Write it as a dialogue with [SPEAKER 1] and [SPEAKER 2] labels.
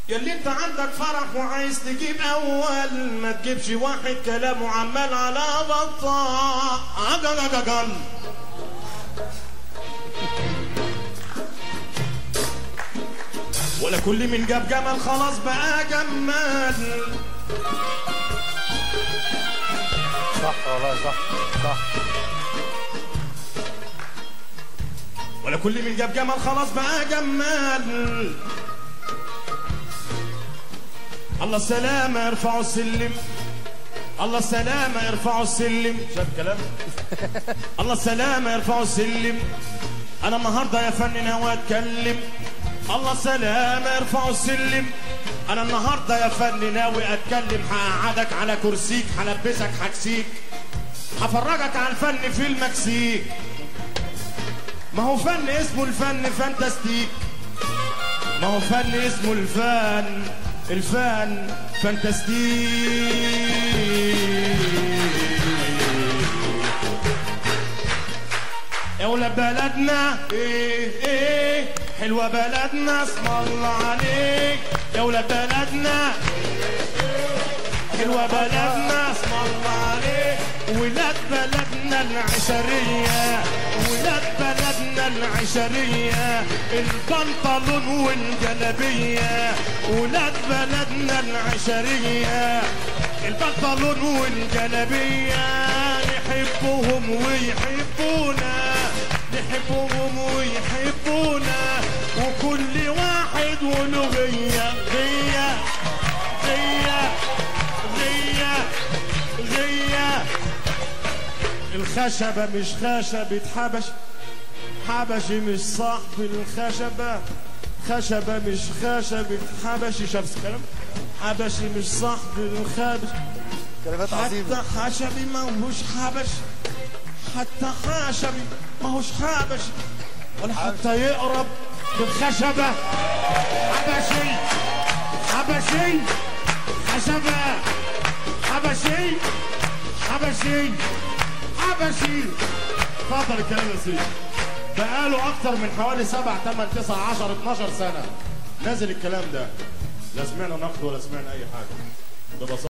[SPEAKER 1] ياللي انت عندك فرح وعايز تجيب اول ما تجيبش واحد كلامه عمال على بطال عجل ولا كل من جاب جمل خلاص بقى جمال
[SPEAKER 2] صح والله صح صح
[SPEAKER 1] ولا كل من جاب جمل خلاص بقى جمال الله السلامة ارفعوا السلم الله السلامة ارفعوا السلم شايف الكلام الله السلامة ارفعوا السلم انا النهارده يا فني ناوي اتكلم الله السلامة ارفعوا السلم انا النهارده يا فني ناوي اتكلم هقعدك على كرسيك هلبسك هكسيك هفرجك على الفن في المكسيك ما هو فن اسمه الفن فانتاستيك ما هو فن اسمه الفن الفن فانتاستيك يا ولاد بلدنا ايه ايه حلوة بلدنا اسم الله عليك يا ولاد بلدنا حلوة بلدنا اسم الله عليك ولاد بلدنا العشرية ولاد بلدنا العشرية البنطلون والجلبية ولاد بلدنا العشرية البنطلون والجلبية نحبهم ويحبونا نحبهم ويحبونا وكل واحد وله غية غية غية غية غية الخشبة مش خشبة حبش حبشي مش صاحب الخشبة خشبة مش خشبة حبشي شاف الكلام حبشي مش صاحب الخبش
[SPEAKER 2] كلمات عظيمة
[SPEAKER 1] حتى خشبي ما هوش حبش حتى خشبي ما هوش حبش ولا حتى يقرب بالخشبة حبشي حبشي خشبة حبشي حبشي حبشي اتفضل الكلام يا سيدي بقاله اكتر من حوالي 7 8 9 10 12 سنة نازل الكلام ده لا سمعنا نقد ولا سمعنا اي حاجة ببساطة